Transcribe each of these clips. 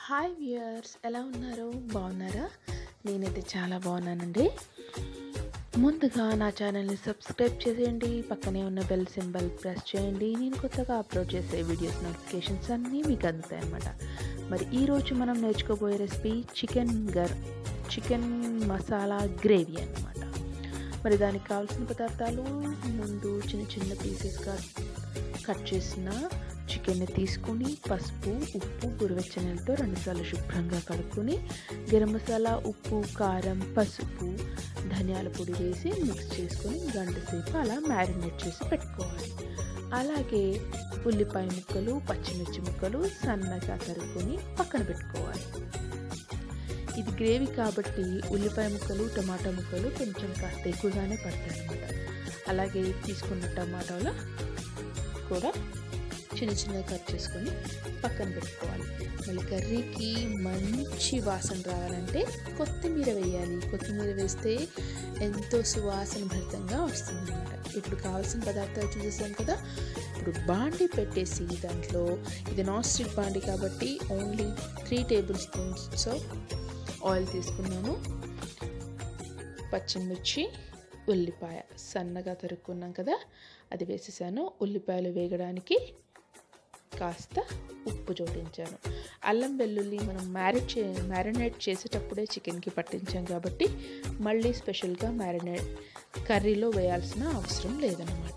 hi viewers ఎలా ఉన్నారు బాగున్నారా నేనైతే చాలా బాగున్నానండి ముందుగా నా ఛానల్ని సబ్స్క్రైబ్ చేసేయండి పక్కనే ఉన్న బెల్ సింబల్ ప్రెస్ చేయండి నేను కొత్తగా అప్లోడ్ చేసే వీడియోస్ నోటిఫికేషన్స్ అన్నీ మీకు అందుతాయి అన్నమాట మరి ఈరోజు మనం నేర్చుకోబోయే రెసిపీ చికెన్ గర్ చికెన్ మసాలా గ్రేవీ అన్నమాట మరి దానికి కావాల్సిన పదార్థాలు ముందు చిన్న చిన్న పీసెస్గా కట్ చేసిన చికెన్ని తీసుకుని పసుపు ఉప్పు గురువెచ్చనలతో రెండుసార్లు శుభ్రంగా కడుక్కొని గరం మసాలా ఉప్పు కారం పసుపు ధనియాల పొడి వేసి మిక్స్ చేసుకొని గంట సేపు అలా మ్యారినేట్ చేసి పెట్టుకోవాలి అలాగే ఉల్లిపాయ ముక్కలు పచ్చిమిర్చి ముక్కలు సన్నగా తరుక్కొని పక్కన పెట్టుకోవాలి ఇది గ్రేవీ కాబట్టి ఉల్లిపాయ ముక్కలు టమాటా ముక్కలు కొంచెం కాస్త ఎక్కువగానే పడతాయి అన్నమాట అలాగే తీసుకున్న టమాటాలు కూడా చిన్న చిన్నగా కట్ చేసుకొని పక్కన పెట్టుకోవాలి మళ్ళీ కర్రీకి మంచి వాసన రావాలంటే కొత్తిమీర వేయాలి కొత్తిమీర వేస్తే ఎంతో సువాసన భరితంగా వస్తుంది అనమాట ఇప్పుడు కావాల్సిన పదార్థాలు చూసేసాం కదా ఇప్పుడు బాండి పెట్టేసి దాంట్లో ఇది నాన్ స్టిక్ బాండి కాబట్టి only three tablespoons oil తీసుకున్నాను పచ్చిమిర్చి ఉల్లిపాయ సన్నగా తరుక్కున్నాం కదా అది వేసేసాను ఉల్లిపాయలు వేగడానికి కాస్త ఉప్పు జోడించాను అల్లం వెల్లుల్లి మనం మ్యారినేట్ చే మ్యారినేట్ చేసేటప్పుడే చికెన్కి పట్టించాం కాబట్టి మళ్ళీ స్పెషల్గా మ్యారినేట్ కర్రీలో వేయాల్సిన అవసరం లేదనమాట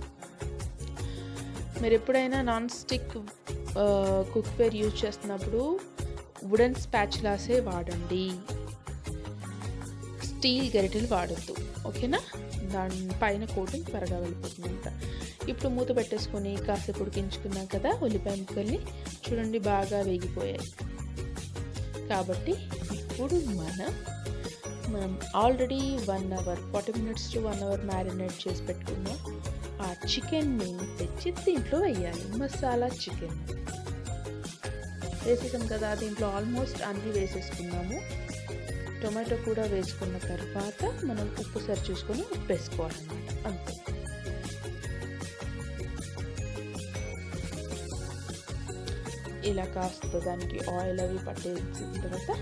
మీరు ఎప్పుడైనా నాన్ స్టిక్ కుక్వేర్ యూజ్ చేస్తున్నప్పుడు వుడెన్ స్పాచులాసే వాడండి స్టీల్ గరిటెలు వాడద్దు ఓకేనా దాని పైన కోటింగ్ త్వరగా వెళ్ళిపోతుందంట ఇప్పుడు మూత పెట్టేసుకొని కాసేపు ఉడికించుకున్నాం కదా ఉల్లిపాయ ముక్కల్ని చూడండి బాగా వేగిపోయాయి కాబట్టి ఇప్పుడు మనం మనం already one hour forty minutes to one hour marinate చేసి పెట్టుకున్నాం ఆ చికెన్ని తెచ్చి దీంట్లో వేయాలి మసాలా చికెన్ వేసేసాం కదా దీంట్లో ఆల్మోస్ట్ అన్నీ వేసేసుకున్నాము టొమాటో కూడా వేసుకున్న తర్వాత మనం ఉప్పు సరి చూసుకొని ఉప్పు వేసుకోవాలన్నమాట అంతే ఇలా కాస్త దానికి ఆయిల్ అవి పట్టేసిన తర్వాత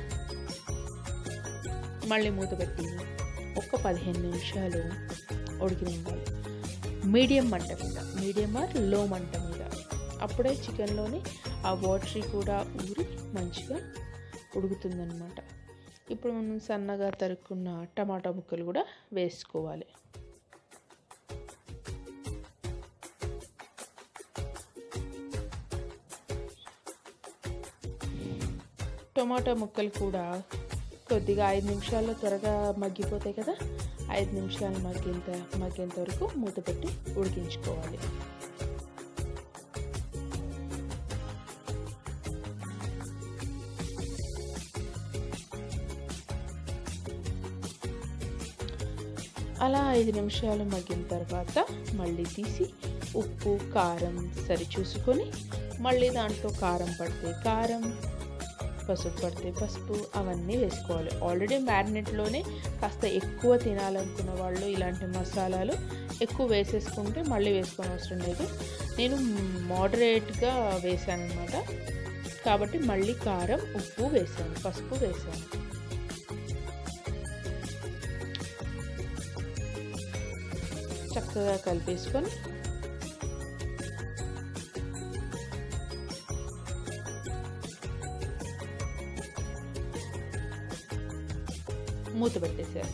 మళ్ళీ మూత పెట్టి ఒక పదిహేను నిమిషాలు ఉడికినివ్వాలి మీడియం మంట మీద మీడియం ఆర్ లో మంట మీద అప్పుడే చికెన్లోని ఆ వాటర్ కూడా ఊరి మంచిగా ఉడుకుతుందన్నమాట ఇప్పుడు మనం సన్నగా తరుక్కున్న టమాటా ముక్కలు కూడా వేసుకోవాలి టమాటా ముక్కలు కూడా కొద్దిగా ఐదు నిమిషాల్లో త్వరగా మగ్గిపోతాయి కదా ఐదు నిమిషాలు మగ్గేంత మగ్గేంత వరకు మూత పెట్టి ఉడికించుకోవాలి అలా ఐదు నిమిషాలు మగ్గిన తర్వాత మళ్ళీ తీసి ఉప్పు కారం సరి చూసుకొని మళ్ళీ దాంట్లో కారం పడితే కారం పసుపు పడితే పసుపు అవన్నీ వేసుకోవాలి ఆల్రెడీ మ్యారినేట్లోనే కాస్త ఎక్కువ తినాలనుకున్న వాళ్ళు ఇలాంటి మసాలాలు ఎక్కువ వేసేసుకుంటే మళ్ళీ వేసుకొని అవసరం లేదు నేను మోడరేట్గా వేసాను అనమాట కాబట్టి మళ్ళీ కారం ఉప్పు వేసాను పసుపు వేసాను చక్కగా కలిపేసుకొని మూత పెట్టేశారు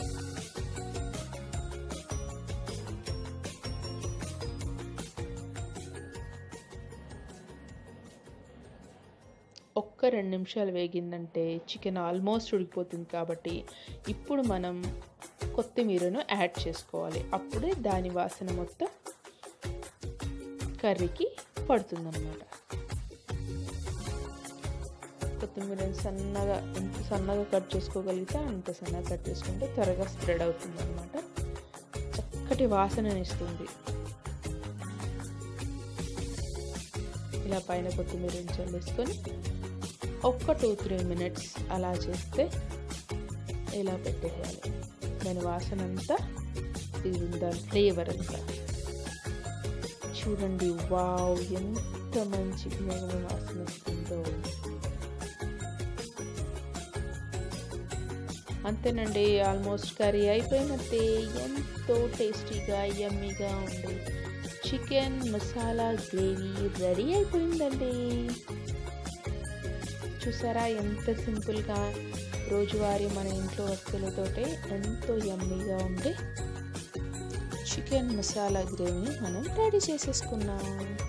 ఒక్క రెండు నిమిషాలు వేగిందంటే చికెన్ ఆల్మోస్ట్ ఉడికిపోతుంది కాబట్టి ఇప్పుడు మనం కొత్తిమీరను యాడ్ చేసుకోవాలి అప్పుడే దాని వాసన మొత్తం కర్రీకి పడుతుందన్నమాట కొత్తిమీర సన్నగా ఎంత సన్నగా కట్ చేసుకోగలిగితే అంత సన్నగా కట్ చేసుకుంటే త్వరగా స్ప్రెడ్ అవుతుంది అనమాట చక్కటి వాసననిస్తుంది ఇలా పైన కొత్తిమీర చల్లేసుకొని ఒక్క టూ త్రీ మినిట్స్ అలా చేస్తే ఇలా పెట్టేయాలి దాని వాసన అంతా దాని ఫ్లేవర్ అంతా చూడండి వావ్ ఎంత మంచి వాసన వస్తుందో అంతేనండి ఆల్మోస్ట్ కర్రీ అయిపోయినట్టే ఎంతో టేస్టీగా యమ్మీగా ఉండే చికెన్ మసాలా గ్రేవీ రెడీ అయిపోయిందండి చూసారా ఎంత సింపుల్గా రోజువారీ మన ఇంట్లో వస్తువులతోటే ఎంతో యమ్మీగా ఉండే చికెన్ మసాలా గ్రేవీ మనం రెడీ చేసేసుకున్నాం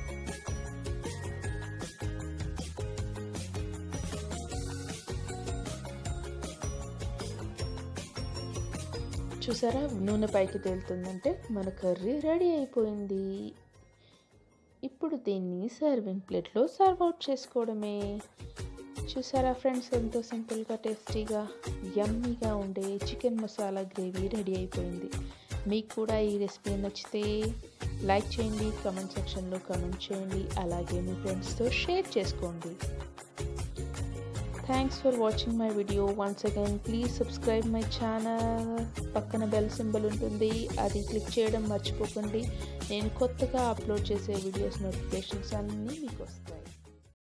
చూసారా నూనె పైకి తేలుతుందంటే మన కర్రీ రెడీ అయిపోయింది ఇప్పుడు దీన్ని సర్వింగ్ ప్లేట్లో సర్వ్ అవుట్ చేసుకోవడమే చూసారా ఫ్రెండ్స్ ఎంతో సింపుల్గా టేస్టీగా యమ్మీగా ఉండే చికెన్ మసాలా గ్రేవీ రెడీ అయిపోయింది మీకు కూడా ఈ రెసిపీ నచ్చితే లైక్ చేయండి కమెంట్ సెక్షన్లో కమెంట్ చేయండి అలాగే మీ ఫ్రెండ్స్తో షేర్ చేసుకోండి thanks for watching my video once again please subscribe my channel పక్కన బెల్ సింబల్ ఉంటుంది అది క్లిక్ చేయడం మర్చిపోకండి నేను కొత్తగా అప్లోడ్ చేసే వీడియోస్ నోటిఫికేషన్స్ అన్నీ మీకు వస్తాయి